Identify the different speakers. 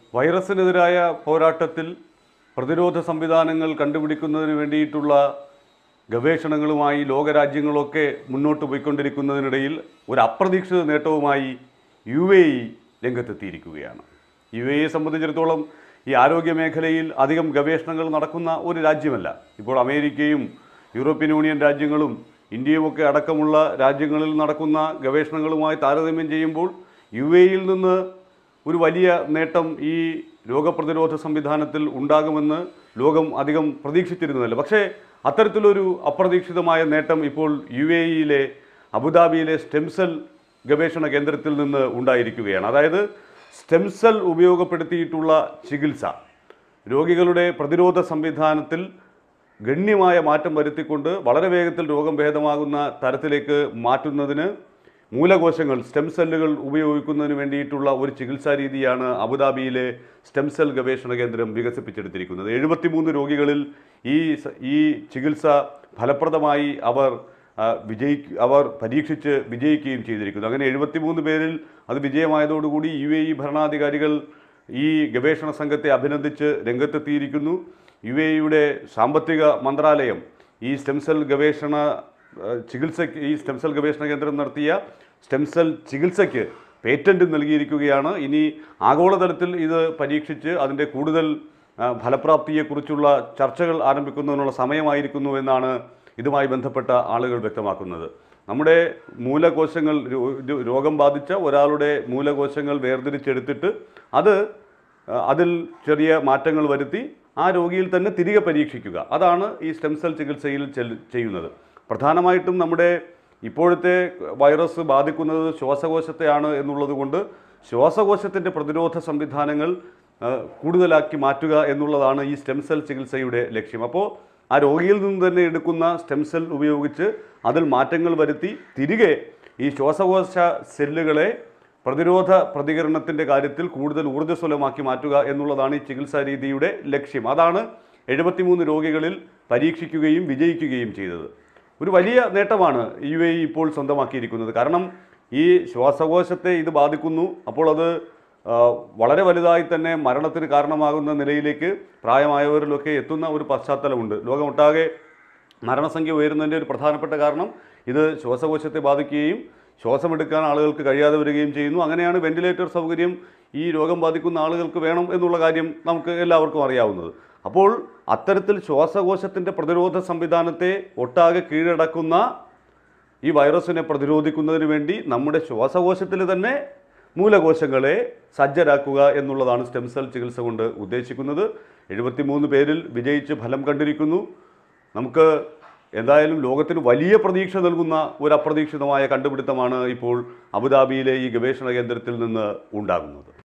Speaker 1: വൈറസിനെതിരായ പോരാട്ടത്തിൽ പ്രതിരോധ സംവിധാനങ്ങൾ കണ്ടുപിടിക്കുന്നതിന് വേണ്ടിയിട്ടുള്ള ഗവേഷണങ്ങളുമായി ലോകരാജ്യങ്ങളൊക്കെ മുന്നോട്ട് പോയിക്കൊണ്ടിരിക്കുന്നതിനിടയിൽ ഒരു അപ്രതീക്ഷിത നേട്ടവുമായി യു എ ഇ രംഗത്തെത്തിയിരിക്കുകയാണ് യു എ ഇയെ സംബന്ധിച്ചിടത്തോളം ഈ ആരോഗ്യ മേഖലയിൽ അധികം ഗവേഷണങ്ങൾ നടക്കുന്ന ഒരു രാജ്യമല്ല ഇപ്പോൾ അമേരിക്കയും യൂറോപ്യൻ യൂണിയൻ രാജ്യങ്ങളും ഇന്ത്യയുമൊക്കെ അടക്കമുള്ള രാജ്യങ്ങളിൽ നടക്കുന്ന ഗവേഷണങ്ങളുമായി താരതമ്യം ചെയ്യുമ്പോൾ യു എയിൽ നിന്ന് ഒരു വലിയ നേട്ടം ഈ രോഗപ്രതിരോധ സംവിധാനത്തിൽ ഉണ്ടാകുമെന്ന് ലോകം അധികം പ്രതീക്ഷിച്ചിരുന്നതല്ല പക്ഷേ അത്തരത്തിലൊരു അപ്രതീക്ഷിതമായ നേട്ടം ഇപ്പോൾ യു എ ഇയിലെ അബുദാബിയിലെ സ്റ്റെം സെൽ ഗവേഷണ കേന്ദ്രത്തിൽ നിന്ന് ഉണ്ടായിരിക്കുകയാണ് അതായത് സ്റ്റെം സെൽ ഉപയോഗപ്പെടുത്തിയിട്ടുള്ള ചികിത്സ രോഗികളുടെ പ്രതിരോധ സംവിധാനത്തിൽ ഗണ്യമായ മാറ്റം വരുത്തിക്കൊണ്ട് വളരെ വേഗത്തിൽ രോഗം ഭേദമാകുന്ന തരത്തിലേക്ക് മാറ്റുന്നതിന് മൂലകോശങ്ങൾ സ്റ്റെം സെല്ലുകൾ ഉപയോഗിക്കുന്നതിന് വേണ്ടിയിട്ടുള്ള ഒരു ചികിത്സാ രീതിയാണ് അബുദാബിയിലെ സ്റ്റെം സെൽ ഗവേഷണ കേന്ദ്രം വികസിപ്പിച്ചെടുത്തിരിക്കുന്നത് എഴുപത്തിമൂന്ന് രോഗികളിൽ ഈ സ- ഈ ചികിത്സ ഫലപ്രദമായി അവർ ആ, വിജയിക്ക അവർ പരീക്ഷിച്ച് വിജയിക്കുകയും ചെയ്തിരിക്കുന്നു അങ്ങനെ എഴുപത്തിമൂന്ന് പേരിൽ അത് വിജയമായതോടുകൂടി യു എ ഇ ഭരണാധികാരികൾ ഈ ഗവേഷണ സംഘത്തെ അഭിനന്ദിച്ച് രംഗത്തെത്തിയിരിക്കുന്നു യു എ ഇയുടെ സാമ്പത്തിക മന്ത്രാലയം ഈ സ്റ്റെം സെൽ ഗവേഷണ ആ, ചികിത്സയ്ക്ക് ഈ സ്റ്റെം സെൽ ഗവേഷണ കേന്ദ്രം നടത്തിയ സ്റ്റെം സെൽ ചികിത്സയ്ക്ക് പേറ്റന്റ് നൽകിയിരിക്കുകയാണ് ഇനി ആഗോളതലത്തിൽ ഇത് പരീക്ഷിച്ച് അതിൻ്റെ കൂടുതൽ ആ, ഫലപ്രാപ്തിയെക്കുറിച്ചുള്ള ചർച്ചകൾ ആരംഭിക്കുന്നതിനുള്ള സമയമായിരിക്കുന്നു എന്നാണ് ഇതുമായി ബന്ധപ്പെട്ട ആളുകൾ വ്യക്തമാക്കുന്നത് നമ്മുടെ മൂലകോശങ്ങൾ രോ- രോ- രോഗം ബാധിച്ച ഒരാളുടെ മൂലകോശങ്ങൾ വേർതിരിച്ചെടുത്തിട്ട് അത് ആ, അതിൽ ചെറിയ മാറ്റങ്ങൾ വരുത്തി ആ രോഗിയിൽ തന്നെ തിരികെ പരീക്ഷിക്കുക അതാണ് ഈ സ്റ്റെം സെൽ ചികിത്സയിൽ ചെൽ- ചെയ്യുന്നത് പ്രധാനമായിട്ടും നമ്മുടെ ഇപ്പോഴത്തെ വൈറസ് ബാധിക്കുന്നത് ശ്വാസകോശത്തെയാണ് എന്നുള്ളത് കൊണ്ട് ശ്വാസകോശത്തിൻ്റെ പ്രതിരോധ സംവിധാനങ്ങൾ ആ, കൂടുതലാക്കി മാറ്റുക എന്നുള്ളതാണ് ഈ സ്റ്റെം സെൽ ചികിത്സയുടെ ലക്ഷ്യം അപ്പോൾ ആ രോഗിയിൽ നിന്ന് തന്നെ എടുക്കുന്ന സ്റ്റെം സെൽ ഉപയോഗിച്ച് അതിൽ മാറ്റങ്ങൾ വരുത്തി തിരികെ ഈ ശ്വാസകോശ സെല്ലുകളെ പ്രതിരോധ പ്രതികരണത്തിൻ്റെ കാര്യത്തിൽ കൂടുതൽ ഊർജ്ജസ്വലമാക്കി മാറ്റുക എന്നുള്ളതാണ് ഈ ചികിത്സാ രീതിയുടെ ലക്ഷ്യം അതാണ് എഴുപത്തിമൂന്ന് രോഗികളിൽ പരീക്ഷിക്കുകയും വിജയിക്കുകയും ചെയ്തത് ഒരു വലിയ നേട്ടമാണ് യു എ ഇ ഇപ്പോൾ സ്വന്തമാക്കിയിരിക്കുന്നത് കാരണം ഈ ശ്വാസകോശത്തെ ഇത് ബാധിക്കുന്നു അപ്പോൾ അത് ആ, വളരെ വലുതായി തന്നെ മരണത്തിന് കാരണമാകുന്ന നിലയിലേക്ക് പ്രായമായവരിലൊക്കെ എത്തുന്ന ഒരു പശ്ചാത്തലമുണ്ട് ലോകമൊട്ടാകെ മരണസംഖ്യ ഉയരുന്നതിൻ്റെ ഒരു പ്രധാനപ്പെട്ട കാരണം ഇത് ശ്വാസകോശത്തെ ബാധിക്കുകയും ശ്വാസമെടുക്കാൻ ആളുകൾക്ക് കഴിയാതെ വരികയും ചെയ്യുന്നു അങ്ങനെയാണ് വെന്റിലേറ്റർ സൗകര്യം ഈ രോഗം ബാധിക്കുന്ന ആളുകൾക്ക് വേണം എന്നുള്ള കാര്യം നമുക്ക് എല്ലാവർക്കും അറിയാവുന്നത് അപ്പോൾ അത്തരത്തിൽ ശ്വാസകോശത്തിൻ്റെ പ്രതിരോധ സംവിധാനത്തെ ഒട്ടാകെ കീഴടക്കുന്ന ഈ വൈറസിനെ പ്രതിരോധിക്കുന്നതിന് വേണ്ടി നമ്മുടെ ശ്വാസകോശത്തിൽ തന്നെ മൂലകോശങ്ങളെ സജ്ജരാക്കുക എന്നുള്ളതാണ് സ്റ്റെം സെൽ ചികിത്സ കൊണ്ട് ഉദ്ദേശിക്കുന്നത് എഴുപത്തിമൂന്ന് പേരിൽ വിജയിച്ച് ഫലം കണ്ടിരിക്കുന്നു നമുക്ക് എന്തായാലും ലോകത്തിന് വലിയ പ്രതീക്ഷ നൽകുന്ന ഒരു അപ്രതീക്ഷിതമായ കണ്ടുപിടുത്തമാണ് ഇപ്പോൾ അബുദാബിയിലെ ഈ ഗവേഷണ കേന്ദ്രത്തിൽ നിന്ന് ഉണ്ടാകുന്നത്